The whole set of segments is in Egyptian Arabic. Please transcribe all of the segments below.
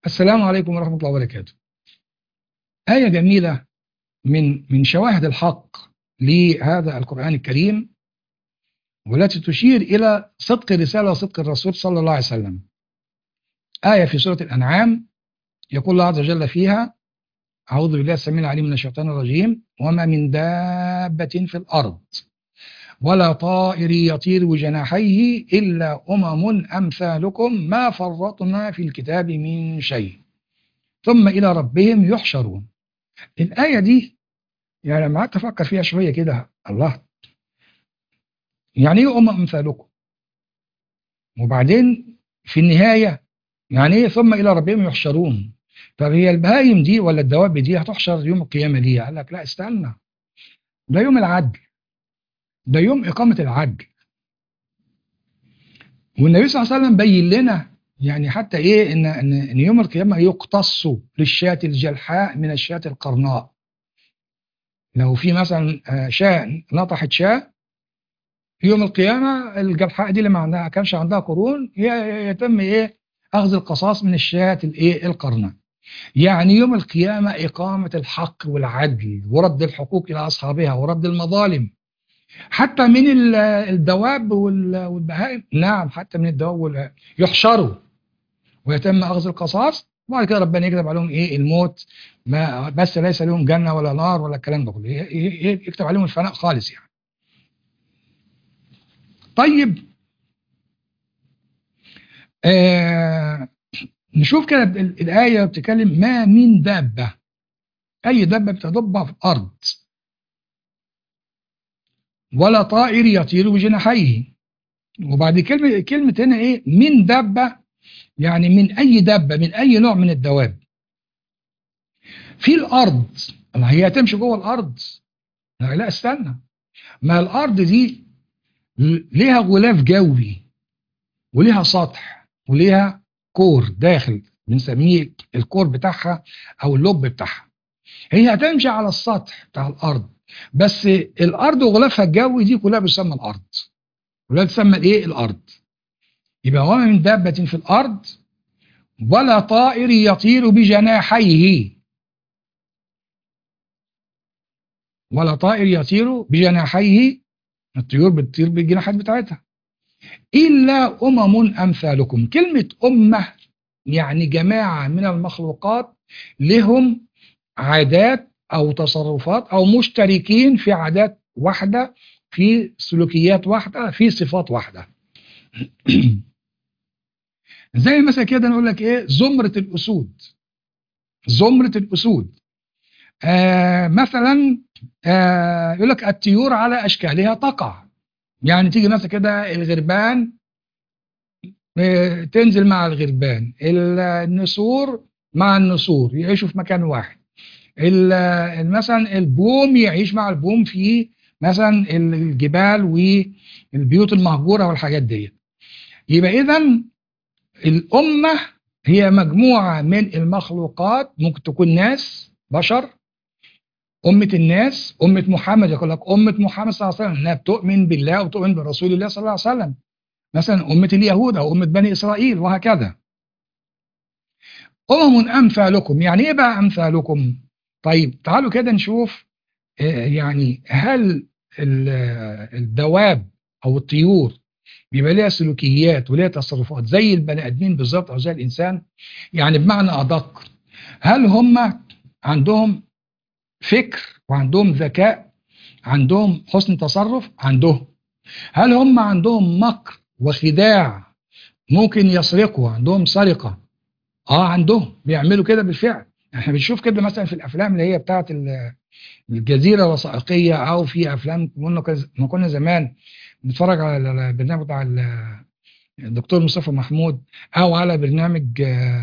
السلام عليكم ورحمة الله وبركاته. آية جميلة من من شواهد الحق لهذا القرآن الكريم والتي تشير إلى صدق الرسالة وصدق الرسول صلى الله عليه وسلم. آية في سورة الأنعام يقول الله عز وجل فيها أعوذ بالله السميع العليم من الشيطان الرجيم وما من دابة في الأرض ولا طائر يطير بجناحيه إلا أمم أمثالكم ما فرطنا في الكتاب من شيء ثم إلى ربهم يحشرون الآية دي يعني لما قعدت أفكر فيها شوية كده الله يعني إيه أمم أمثالكم وبعدين في النهاية يعني إيه ثم إلى ربهم يحشرون طب هي البهايم دي ولا الدواب دي هتحشر يوم القيامة ليه قال لك لا استنى ده يوم العدل ده يوم إقامة العدل والنبي صلى الله عليه وسلم بين لنا يعني حتى إيه إن, إن, إن يوم القيامة يقتص للشاة الجلحاء من الشاة القرناء لو في مثلا شاة نطحت شاة في يوم القيامة الجلحاء دي اللي ما عندها كانش عندها قرون يتم إيه أخذ القصاص من الشاة الإيه القرناء يعني يوم القيامة إقامة الحق والعدل ورد الحقوق إلى أصحابها ورد المظالم حتى من الدواب والبهائم نعم حتى من الدواب يحشروا ويتم أخذ القصاص وبعد كده ربنا يكتب عليهم إيه الموت ما بس ليس لهم جنة ولا نار ولا الكلام ده كله يكتب عليهم الفناء خالص يعني طيب آه نشوف كده الآية بتتكلم ما من دابة أي دابة بتدب في الأرض ولا طائر يطير بجناحيه وبعد كلمة كلمة هنا إيه من دابة يعني من أي دابة من أي نوع من الدواب في الأرض ما هي هتمشي جوه الأرض لا, لا استنى ما الأرض دي ليها غلاف جوي وليها سطح وليها كور داخل بنسميه الكور بتاعها او اللب بتاعها هي هتمشي على السطح بتاع الارض بس الارض وغلافها الجوي دي كلها بتسمى الارض كلها بتسمى الايه الارض يبقى وما من دابة في الارض ولا طائر يطير بجناحيه ولا طائر يطير بجناحيه الطيور بتطير بالجناحات بتاعتها إلا أمم أمثالكم كلمة أمة يعني جماعة من المخلوقات لهم عادات أو تصرفات أو مشتركين في عادات واحدة في سلوكيات واحدة في صفات واحدة زي مثلا كده نقول لك ايه زمرة الأسود زمرة الأسود آه مثلا آه يقول لك الطيور على أشكالها تقع يعني تيجي مثلا كده الغربان تنزل مع الغربان النسور مع النسور يعيشوا في مكان واحد مثلا البوم يعيش مع البوم في مثلا الجبال والبيوت المهجورة والحاجات دي يبقى إذا الأمة هي مجموعة من المخلوقات ممكن تكون ناس بشر أمة الناس أمة محمد يقول لك أمة محمد صلى الله عليه وسلم إنها بتؤمن بالله وتؤمن برسول الله صلى الله عليه وسلم مثلا أمة اليهود أو أمة بني إسرائيل وهكذا أمم أمثالكم يعني إيه بقى أمثالكم طيب تعالوا كده نشوف يعني هل الدواب أو الطيور بيبقى ليها سلوكيات وليها تصرفات زي البني آدمين بالظبط أو زي الإنسان يعني بمعنى أدق هل هم عندهم فكر وعندهم ذكاء عندهم حسن تصرف عندهم هل هم عندهم مكر وخداع ممكن يسرقوا عندهم سرقة اه عندهم بيعملوا كده بالفعل احنا بنشوف كده مثلا في الافلام اللي هي بتاعت الجزيرة الوثائقية او في افلام ما كنا زمان بنتفرج على البرنامج بتاع الدكتور مصطفى محمود او على برنامج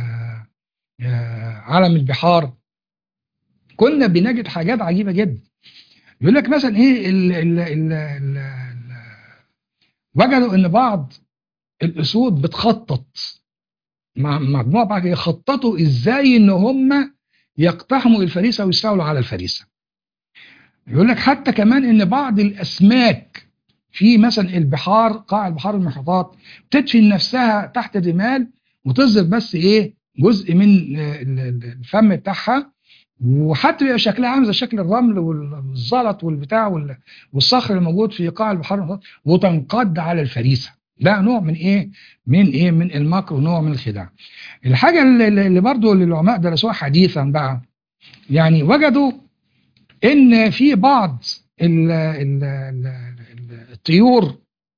عالم البحار كنا بنجد حاجات عجيبة جدا يقول لك مثلا ايه ال ال ال ال ال وجدوا ان بعض الاسود بتخطط مع مجموعه بعض يخططوا ازاي ان هم يقتحموا الفريسه ويستولوا على الفريسه يقول لك حتى كمان ان بعض الاسماك في مثلا البحار قاع البحار المحيطات تدفن نفسها تحت الرمال وتظهر بس ايه جزء من آه، ال- ال- الفم بتاعها وحتى بيبقى شكلها عامل زي شكل الرمل والزلط والبتاع وال- والصخر اللي موجود في قاع البحار المتوسط وتنقض على الفريسه ده نوع من ايه من ايه من المكر ونوع من الخداع الحاجه اللي, اللي برضو اللي العلماء درسوها حديثا بقى يعني وجدوا ان في بعض ال ال ال ال الطيور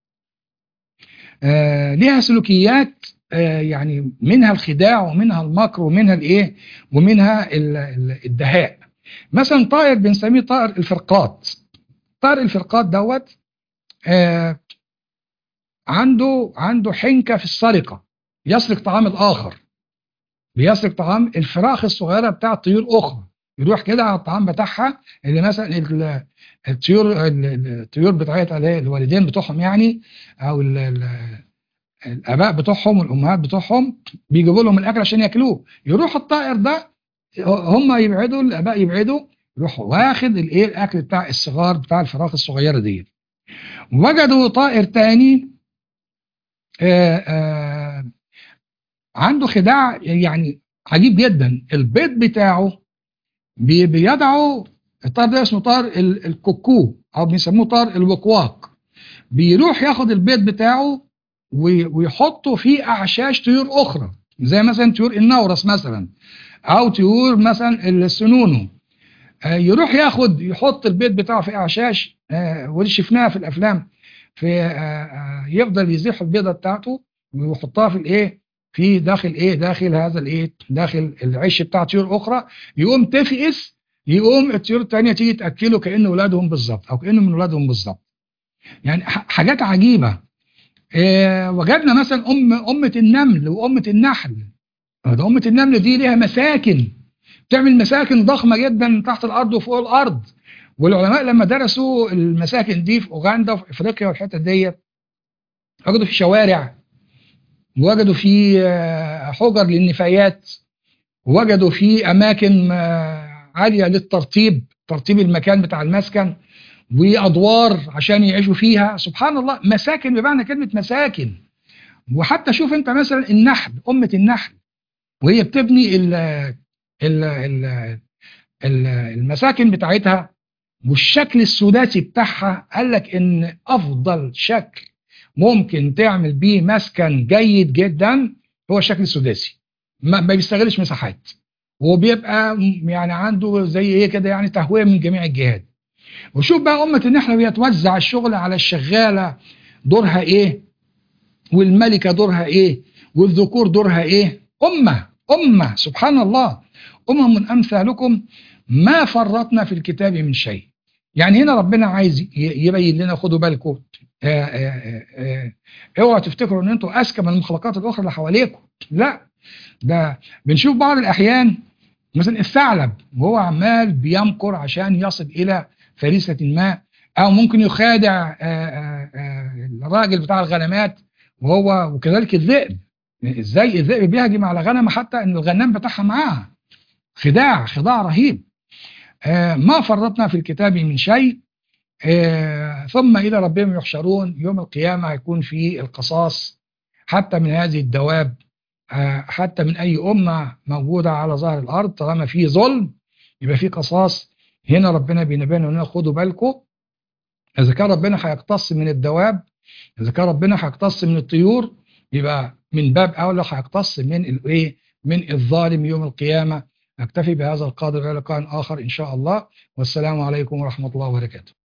آه ليها سلوكيات آه يعني منها الخداع ومنها المكر ومنها الايه ومنها ال- ال- الدهاء مثلا طائر بنسميه طائر الفرقات طائر الفرقات دوت آه عنده عنده حنكه في السرقه يسرق طعام الاخر بيسرق طعام الفراخ الصغيره بتاع طيور اخرى يروح كده على الطعام بتاعها اللي مثلا ال- الطيور ال- الطيور بتاعتها اللي هي الوالدين بتوعهم يعني او ال- ال- الاباء بتوعهم والامهات بتوعهم بيجيبوا لهم الاكل عشان ياكلوه يروح الطائر ده هم يبعدوا الاباء يبعدوا يروح واخد الايه الاكل بتاع الصغار بتاع الفراخ الصغيره دي وجدوا طائر تاني آآ آآ عنده خداع يعني عجيب جدا البيض بتاعه بي- بيضعه الطائر ده اسمه طائر ال- الكوكو او بيسموه طائر الوقواق بيروح ياخد البيض بتاعه وي- ويحطه في اعشاش طيور اخرى زي مثلا طيور النورس مثلا او طيور مثلا السنونو آه، يروح ياخد يحط البيض بتاعه في اعشاش آه، ودي شفناها في الافلام في آه، آه، يفضل يزيح البيضه بتاعته ويحطها في الايه في داخل ايه داخل هذا الايه داخل العش بتاع طيور اخرى يقوم تفقس يقوم الطيور الثانيه تيجي تاكله كانه ولادهم بالظبط او كانه من ولادهم بالظبط يعني ح- حاجات عجيبه آه، وجدنا مثلا ام امه النمل وامه النحل ده امه النمل دي ليها مساكن بتعمل مساكن ضخمه جدا تحت الارض وفوق الارض والعلماء لما درسوا المساكن دي في اوغندا وفي افريقيا والحتت ديت وجدوا في شوارع وجدوا في آه، حجر للنفايات وجدوا في اماكن آه، عاليه للترطيب ترطيب المكان بتاع المسكن وادوار عشان يعيشوا فيها سبحان الله مساكن بمعنى كلمه مساكن وحتى شوف انت مثلا النحل امه النحل وهي بتبني ال ال ال ال- المساكن بتاعتها والشكل السداسي بتاعها قال لك ان افضل شكل ممكن تعمل بيه مسكن جيد جدا هو الشكل السداسي ما, ما بيستغلش مساحات وبيبقى م- يعني عنده زي ايه كده يعني تهويه من جميع الجهات وشوف بقى امه النحله بيتوزع الشغل على الشغاله دورها ايه والملكه دورها ايه والذكور دورها ايه امه امه سبحان الله امم امثالكم ما فرطنا في الكتاب من شيء يعني هنا ربنا عايز ي- يبين لنا خدوا بالكم آه، آه، آه، اوعوا تفتكروا ان انتم اذكى من المخلوقات الاخرى اللي حواليكم لا ده بنشوف بعض الاحيان مثلا الثعلب وهو عمال بيمكر عشان يصل الى فريسه ما او ممكن يخادع آه، آه، آه، الراجل بتاع الغنمات وهو وكذلك الذئب ازاي الذئب بيهجم على غنم حتى ان الغنام بتاعها معاها خداع خداع رهيب آه، ما فرطنا في الكتاب من شيء آه، ثم إلى ربهم يحشرون يوم القيامة هيكون في القصاص حتى من هذه الدواب آه، حتى من أي أمة موجودة على ظهر الأرض طالما في ظلم يبقى في قصاص هنا ربنا بينبهنا لنا خدوا بالكم إذا كان ربنا هيقتص من الدواب إذا كان ربنا هيقتص من الطيور يبقى من باب أولى هيقتص من الإيه من الظالم يوم القيامة أكتفي بهذا القدر إلى لقاء آخر إن شاء الله والسلام عليكم ورحمة الله وبركاته